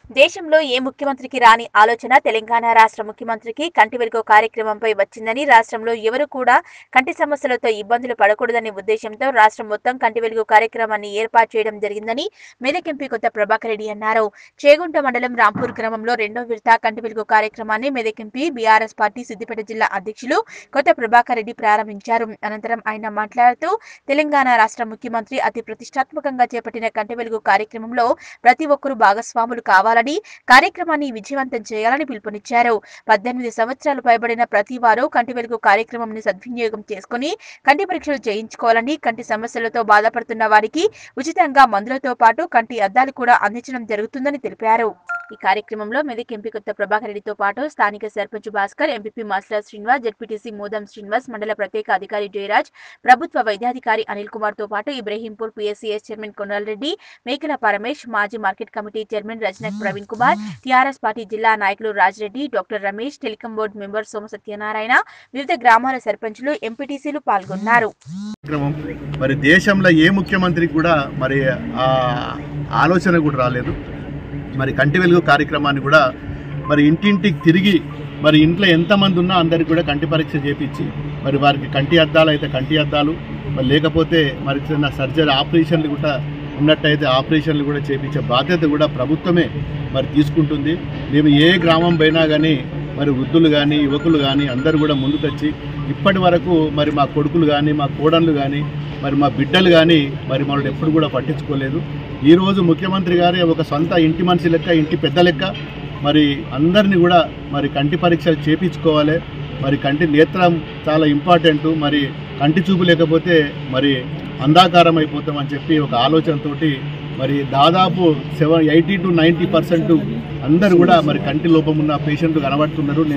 దేశంలో ఏ ముఖ్యమంత్రికి రాని ఆలోచన తెలంగాణ రాష్ట్ర ముఖ్యమంత్రికి కంటి వెలుగు కార్యక్రమంపై వచ్చిందని రాష్ట్రంలో ఎవరు కూడా కంటి సమస్యలతో ఇబ్బందులు పడకూడదనే ఉద్దేశంతో రాష్ట్రం మొత్తం కంటి వెలుగు కార్యక్రమాన్ని ఏర్పాటు చేయడం జరిగిందని మెదక్ ఎంపీ కొత్త ప్రభాకర్ రెడ్డి అన్నారు చేగుంట మండలం రాంపూర్ గ్రామంలో రెండో విడత కంటి వెలుగు కార్యక్రమాన్ని Medak MP BRS party Siddipet జిల్లా అధ్యక్షులు కొత్త ప్రభాకర్ రెడ్డి ప్రారంభించారు అనంతరం ఆయన మాట్లాడుతూ తెలంగాణ రాష్ట్ర ముఖ్యమంత్రి అతి ప్రతిష్టాత్మకంగా చేపట్టిన కంటి వెలుగు కార్యక్రమంలో ప్రతి ఒక్కరూ భాగస్వాములు కావాలని కార్యక్రమాన్ని విజయవంతం చేయాలని పిలుపునిచ్చారు పద్దెనిమిది సంవత్సరాలు పైబడిన ప్రతి వారు కంటి వెలుగు కార్యక్రమంని సద్వినియోగం చేసుకుని కంటి పరీక్షలు చేయించుకోవాలని కంటి సమస్యలతో బాధపడుతున్న వారికి ఉచితంగా మందులతో పాటు కంటి అద్దాలు కూడా అందించడం జరుగుతుందని తెలిపారు ఈ కార్యక్రమంలో మెదక్ ఎంపీ కొత్త ప్రభాకర్ రెడ్డితో పాటు స్థానిక sarpanch Bhaskar MPP master Srinivas ZPTC Modam Srinivas మండల ప్రత్యేక అధికారి జయరాజ్ ప్రభుత్వ వైద్యాధికారి అనిల్ కుమార్ తో పాటు ఇబ్రహీంపూర్ పిఎస్సిఎస్ చైర్మన్ కొనల్ మేకల పరమేష్ మాజీ మార్కెట్ కమిటీ చైర్మన్ రజనక్ ప్రవీణ్ కుమార్ టీఆర్ఎస్ పార్టీ జిల్లా నాయకులు Rajireddy doctor Ramesh telecom board member Soma Satyanarayana వివిధ గ్రామాల సర్పంచులు ఎంపీటీసీలు పాల్గొన్నారు కార్యక్రమం మరి దేశంలో ఏ ముఖ్యమంత్రికి కూడా మరి ఆ ఆలోచన కూడా రాలేదు మరి కంటి వెలుగు కార్యక్రమాన్ని కూడా మరి ఇంటింటికి తిరిగి మరి ఇంట్లో ఎంతమంది ఉన్నా అందరికి కూడా కంటి పరీక్ష చేపించి మరి వారికి కంటి అద్దాలు అయితే కంటి అద్దాలు మరి లేకపోతే మరి చిన్న సర్జరీ ఆపరేషన్లు కూడా ఉన్నట్టయితే ఆపరేషన్లు కూడా చేపించే బాధ్యత కూడా ప్రభుత్వమే మరి తీసుకుంటుంది మేము ఏ గ్రామం పోయినా కానీ మరి వృద్ధులు కానీ యువకులు కానీ అందరూ కూడా ముందుకొచ్చి ఇప్పటి వరకు మరి మా కొడుకులు కానీ మా కోడళ్ళు కానీ మరి మా బిడ్డలు కానీ మరి మనల్ని ఎప్పుడు కూడా పట్టించుకోలేదు ఈరోజు ముఖ్యమంత్రి గారే ఒక సొంత ఇంటి మనిషి లెక్క ఇంటి పెద్ద లెక్క మరి అందరినీ కూడా మరి కంటి పరీక్షలు చేపించుకోవాలి మరి కంటి నేత్రం చాలా ఇంపార్టెంట్ మరి కంటి చూపు లేకపోతే మరి అంధాకారం అయిపోతామని చెప్పి ఒక ఆలోచనతోటి మరి దాదాపు seven eighty to ninety percent అందరు కూడా మరి కంటి లోపం ఉన్న పేషెంట్లు కనబడుతున్నారు